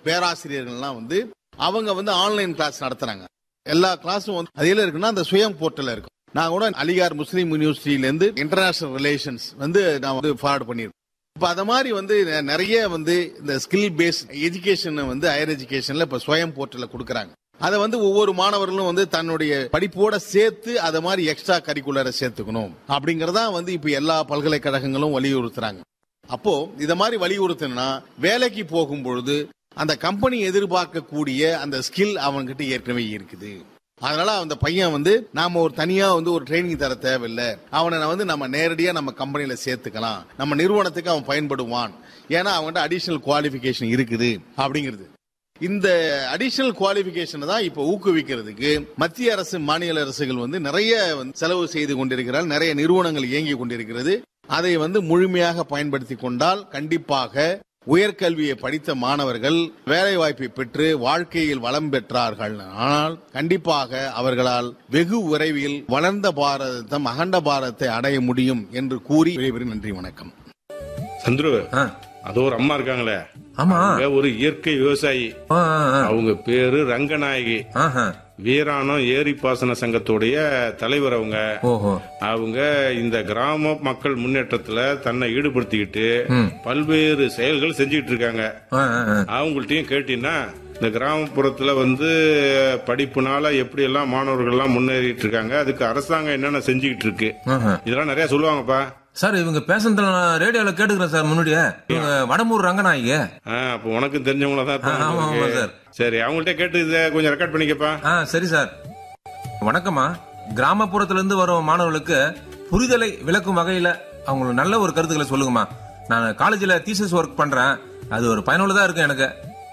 பேராசிரியர்கள்லாம் வந்து அவங்க வந்து ஆன்லைன் கிளாஸ் நடத்துறாங்க எல்லா கிளாஸும் வந்து அதில் இருக்குன்னா அந்த சுயம் போர்ட்டல் இருக்கும் நான் கூட அலிகார் முஸ்லீம் யூனிவர்சிட்டியில இருந்து இன்டர்நேஷனல் ரிலேஷன்ஸ் வந்து நான் வந்து ஃபார்வர்ட் பண்ணியிருக்கேன் இப்ப அத மாதிரி வந்து நெ- நிறைய வந்து இந்த ஸ்கில் பேஸ்ட் எஜுகேஷன் வந்து ஹையர் எஜுகேஷன்ல இப்ப சுயம் போர்ட்டல கொடுக்கறாங்க அதை வந்து ஒவ்வொரு மாணவர்களும் வந்து தன்னுடைய படிப்போட சேர்த்து அதை மாதிரி எக்ஸ்ட்ரா கரிக்குலரை சேர்த்துக்கணும் அப்படிங்கறதா வந்து இப்ப எல்லா பல்கலைக்கழகங்களும் வலியுறுத்துறாங்க அப்போ இத மாதிரி வலியுறுத்தினா வேலைக்கு போகும் பொழுது அந்த கம்பெனி எதிர்பார்க்கக்கூடிய அந்த ஸ்கில் அவன்கிட்ட ஏற்கனவே இருக்குது அதனால அந்த பையன் வந்து நாம ஒரு தனியா வந்து ஒரு ட்ரைனிங் தர தேவையில்லை அவனை நான் வந்து நம்ம நேரடியா நம்ம கம்பெனில சேர்த்துக்கலாம் நம்ம நிறுவனத்துக்கு அவன் பயன்படுவான் ஏன்னா அவன்கிட்ட அடிஷனல் குவாலிஃபிகேஷன் இருக்குது அப்படிங்கிறது இந்த அடிஷனல் குவாலிபிகேஷன் தான் இப்ப ஊக்குவிக்கிறதுக்கு மத்திய அரசு மாநில அரசுகள் வந்து நிறைய வந்து செலவு செய்து கொண்டிருக்கிறார்கள் நிறைய நிறுவனங்கள் இயங்கி கொண்டிருக்கிறது அதை வந்து முழுமையாக பயன்படுத்தி கொண்டால் கண்டிப்பாக உயர்கல்வியை படித்த மாணவர்கள் வேலை வாய்ப்பை பெற்று வாழ்க்கையில் வளம் பெற்றார்கள் ஆனால் கண்டிப்பாக அவர்களால் வெகு விரைவில் வளர்ந்த பாரதம் அகண்ட பாரதத்தை அடைய முடியும் என்று கூறி விடைபெறும் நன்றி வணக்கம் சந்துரு ஆ, அது ஒரு அம்மா இருக்காங்களே ஆமா அவங்க ஒரு இயற்கை விவசாயி ஆ, ஆ, ஆ. அவங்க பேரு ரங்கநாயகி ஆஹா. வீராணம் ஏரி பாசன சங்கத்துடைய தலைவர் அவங்க ஓஹோ அவங்க இந்த கிராம மக்கள் முன்னேற்றத்துல தன்னை ஈடுபடுத்திக்கிட்டு ம். பல்வேறு செயல்கள் செஞ்சுக்கிட்டு இருக்காங்க ஆ, ஆ, ஆ. அவங்கள்ட்டயும் கேட்டீங்கன்னா இந்த கிராமப்புறத்துல வந்து படிப்புனால எப்படி எல்லாம் மாணவர்கள் எல்லாம் முன்னேறிட்டு இருக்காங்க அதுக்கு அரசாங்கம் என்னென்ன செஞ்சுக்கிட்டு இருக்கு ஆஹா. இதெல்லாம் நிறைய சொல்லுவாங்கப்பா சார் இவங்க பேசுனதுல நான் ரேடியோல கேட்டுக்கிறேன் சார் முன்னாடியே இவங்க வடமூர் ரங்கநாயகி ஆ, அப்ப உனக்கும் தெரிஞ்சவங்கள தான் ஆ, ஆமா, ஆமா, இருப்பாங்க. சார். சரி அவங்கள்ட்ட கேட்டு இதை கொஞ்சம் ரெக்கார்ட் பண்ணிக்கப்பா ஆ சரி சார் வணக்கம்மா கிராமப்புறத்துல இருந்து வரும் மாணவர்களுக்கு புரிதலை விளக்கும் வகையில அவங்களுக்கு நல்ல ஒரு கருத்துக்களை சொல்லுங்கம்மா நான் காலேஜ்ல தீசஸ் ஒர்க் பண்றேன் அது ஒரு பயனுள்ளதா இருக்கும் எனக்கு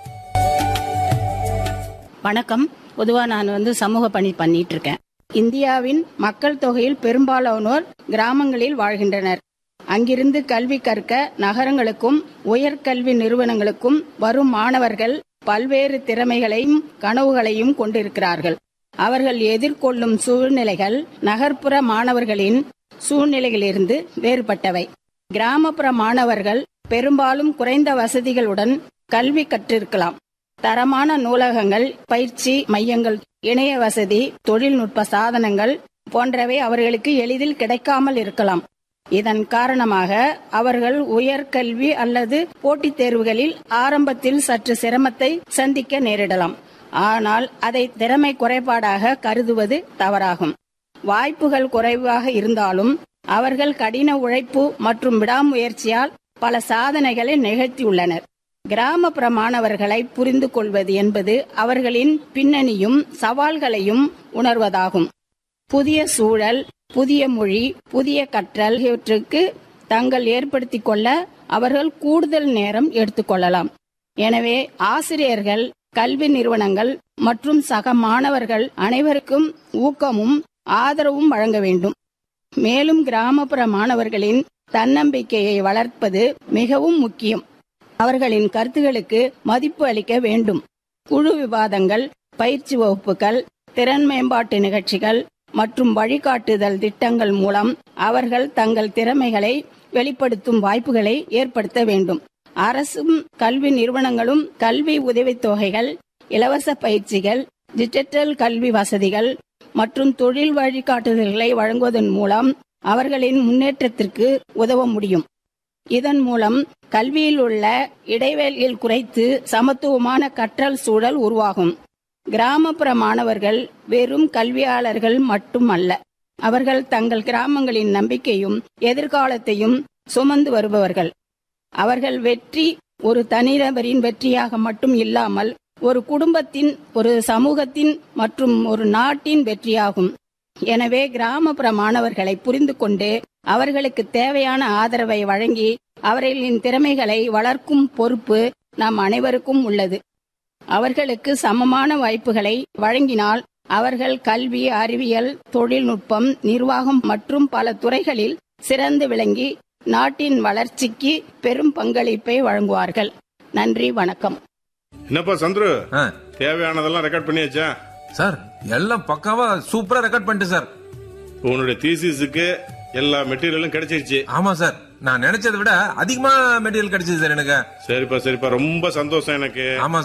வணக்கம் பொதுவா நான் வந்து சமூக பணி பண்ணிட்டு இருக்கேன் இந்தியாவின் மக்கள் தொகையில் பெரும்பாலானோர் கிராமங்களில் வாழ்கின்றனர் அங்கிருந்து கல்வி கற்க நகரங்களுக்கும் உயர்கல்வி நிறுவனங்களுக்கும் வரும் மாணவர்கள் பல்வேறு திறமைகளையும் கனவுகளையும் கொண்டிருக்கிறார்கள் அவர்கள் எதிர்கொள்ளும் சூழ்நிலைகள் நகர்ப்புற மாணவர்களின் சூழ்நிலைகளிலிருந்து வேறுபட்டவை கிராமப்புற மாணவர்கள் பெரும்பாலும் குறைந்த வசதிகளுடன் கல்வி கற்றிருக்கலாம் தரமான நூலகங்கள் பயிற்சி மையங்கள் இணைய வசதி தொழில்நுட்ப சாதனங்கள் போன்றவை அவர்களுக்கு எளிதில் கிடைக்காமல் இருக்கலாம் இதன் காரணமாக அவர்கள் உயர்கல்வி அல்லது போட்டித் தேர்வுகளில் ஆரம்பத்தில் சற்று சிரமத்தை சந்திக்க நேரிடலாம் ஆனால் அதை திறமை குறைபாடாக கருதுவது தவறாகும் வாய்ப்புகள் குறைவாக இருந்தாலும் அவர்கள் கடின உழைப்பு மற்றும் விடாமுயற்சியால் பல சாதனைகளை நிகழ்த்தியுள்ளனர் கிராமப்புற மாணவர்களை புரிந்து கொள்வது என்பது அவர்களின் பின்னணியும் சவால்களையும் உணர்வதாகும் புதிய சூழல் புதிய மொழி புதிய கற்றல் இவற்றுக்கு தங்கள் ஏற்படுத்திக் கொள்ள அவர்கள் கூடுதல் நேரம் எடுத்துக்கொள்ளலாம் எனவே ஆசிரியர்கள் கல்வி நிறுவனங்கள் மற்றும் சக மாணவர்கள் அனைவருக்கும் ஊக்கமும் ஆதரவும் வழங்க வேண்டும் மேலும் கிராமப்புற மாணவர்களின் தன்னம்பிக்கையை வளர்ப்பது மிகவும் முக்கியம் அவர்களின் கருத்துகளுக்கு மதிப்பு அளிக்க வேண்டும் குழு விவாதங்கள் பயிற்சி வகுப்புகள் திறன் மேம்பாட்டு நிகழ்ச்சிகள் மற்றும் வழிகாட்டுதல் திட்டங்கள் மூலம் அவர்கள் தங்கள் திறமைகளை வெளிப்படுத்தும் வாய்ப்புகளை ஏற்படுத்த வேண்டும் அரசும் கல்வி நிறுவனங்களும் கல்வி உதவித்தொகைகள் இலவச பயிற்சிகள் டிஜிட்டல் கல்வி வசதிகள் மற்றும் தொழில் வழிகாட்டுதல்களை வழங்குவதன் மூலம் அவர்களின் முன்னேற்றத்திற்கு உதவ முடியும் இதன் மூலம் கல்வியில் உள்ள இடைவெளியில் குறைத்து சமத்துவமான கற்றல் சூழல் உருவாகும் கிராமப்புற மாணவர்கள் வெறும் கல்வியாளர்கள் மட்டுமல்ல அவர்கள் தங்கள் கிராமங்களின் நம்பிக்கையும் எதிர்காலத்தையும் சுமந்து வருபவர்கள் அவர்கள் வெற்றி ஒரு தனிநபரின் வெற்றியாக மட்டும் இல்லாமல் ஒரு குடும்பத்தின் ஒரு சமூகத்தின் மற்றும் ஒரு நாட்டின் வெற்றியாகும் எனவே கிராமப்புற மாணவர்களை புரிந்து கொண்டு அவர்களுக்கு தேவையான ஆதரவை வழங்கி அவர்களின் திறமைகளை வளர்க்கும் பொறுப்பு நம் அனைவருக்கும் உள்ளது அவர்களுக்கு சமமான வாய்ப்புகளை வழங்கினால் அவர்கள் கல்வி அறிவியல் தொழில்நுட்பம் நிர்வாகம் மற்றும் பல துறைகளில் சிறந்து விளங்கி நாட்டின் வளர்ச்சிக்கு பெரும் பங்களிப்பை வழங்குவார்கள் நன்றி வணக்கம் என்னப்பா சந்துரு ஆ, தேவையானதெல்லாம் ரெக்கார்ட் பண்ணியாச்சா சார் எல்லாம் பக்காவா சூப்பரா ரெக்கார்ட் பண்ணிட்டு சார் உன்னுடைய தீசிஸுக்கு எல்லா மெட்டீரியலும் கிடைச்சிருச்சு ஆமா சார் நான் நினைச்சதை விட அதிகமா மெட்டீரியல் கிடைச்சது சார் எனக்கு சரிப்பா சரிப்பா ரொம்ப சந்தோஷம் எனக்கு ஆமா